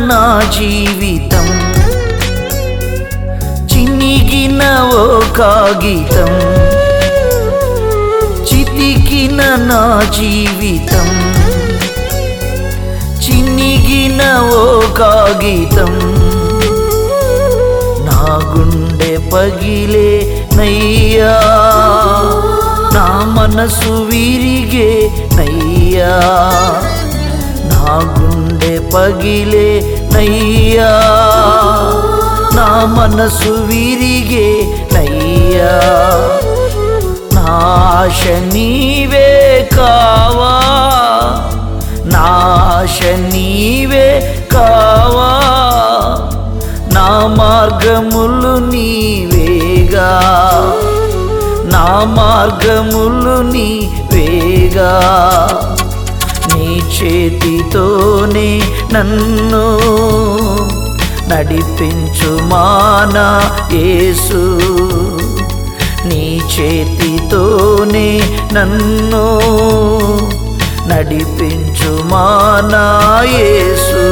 నా జీవితం చినిగిన ఓ కాగితం చితికిన నా జీవితం చినిగిన ఓ కాగితం నా గుండె పగిలే నయ్యా నా మనసు విరిగే నయ్యా నా గుండె పగిలే నయ్యా నా మనసు విరిగే నయ్యా నాశ నీవే కావా నాశ నీవే కావా నా మార్గములు నీవేగా నా మార్గములు నీవేగా నీ చేతితోనే నన్ను నడిపించు మానా యేసు నీ చేతితోనే నన్ను నడిపించు మానా యేసు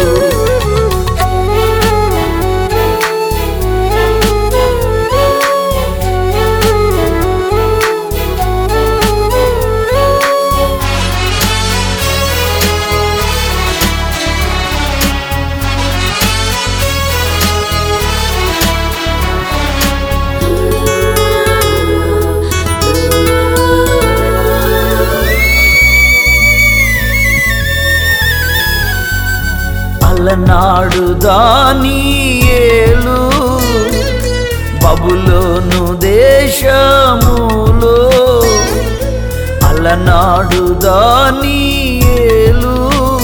అలనాడు దానియేలు బబులోను దేశములో అలనాడు దానియేలు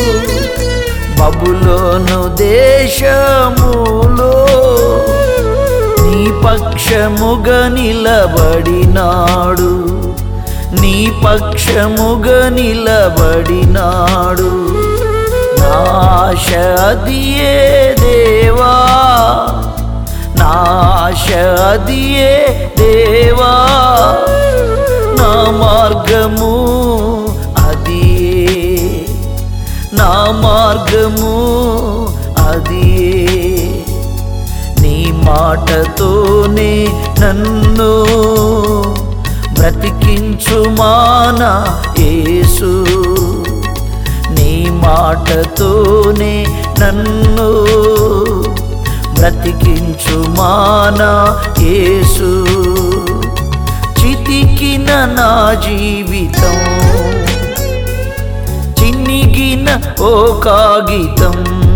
బబులోను దేశములో నీ పక్షముగా నిలబడినాడు నీ పక్షముగా నిలబడినాడు నాశ అదియే దేవా నాశ అదియే దేవా నా మార్గము అదియే నా మార్గము అదియే నీ మాటతోనే నన్ను బ్రతికించు మానా యేసు నీ మాటతోనే నన్ను బ్రతికించు మానా యేసు చితికిన నా జీవితం చిన్నిగిన ఓ కాగితం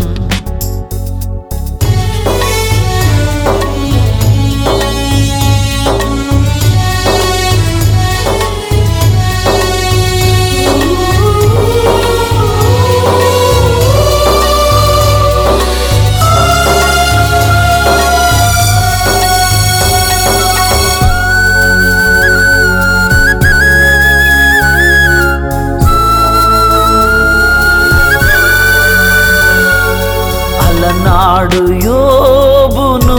అలనాడు యోబును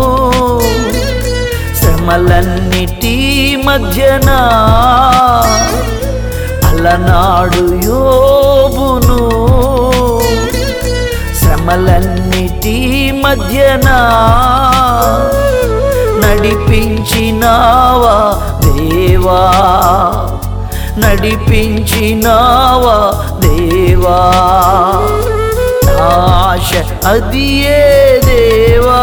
శ్రమలన్నిటి మధ్యన అలనాడు యోబును శ్రమలన్నిటి మధ్యన నడిపించినావా దేవా నడిపించినావా దేవా నాశ అదియే దేవా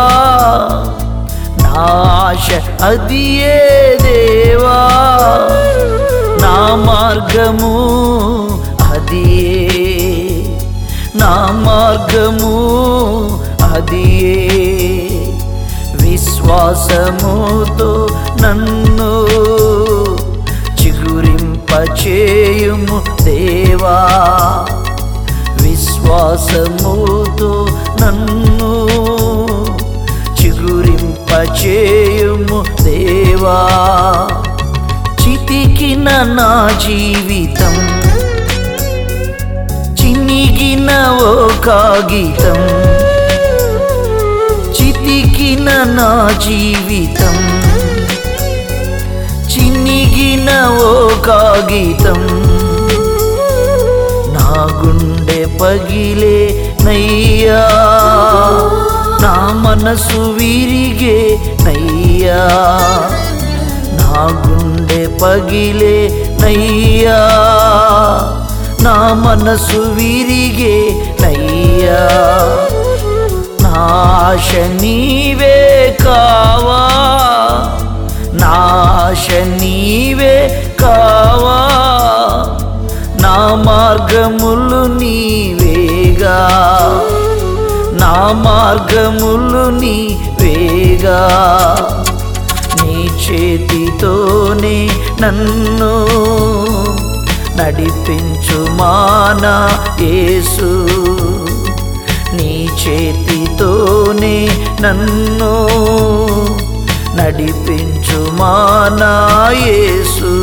నాశ అదియే దేవా నా మార్గము అదియే నా మార్గము అదియే విశ్వాసముతో నన్ను చిగురింపచేయుము దేవా విశ్వాసముతో నన్ను చిగురింపచేయుము దేవా చితికిన నా జీవితం చినిగిన ఓ కాగితం చితికిన నా జీవితం చినిగిన ఓ కాగితం నా గుండె పగిలే నయ్యా నా మనసు విరిగే నయ్యా నా గుండె పగిలే నయ్యా నా మనసు విరిగే నయ్యా నాశ నీవే కావా నాశ నీవే కావా నా మార్గములు నీవేగా నా మార్గములు నీవేగా నీ చేతితోనే నన్ను నడిపించు మానా యేసు నీ చేతితోనే నన్ను నడిపించు మానా యేసు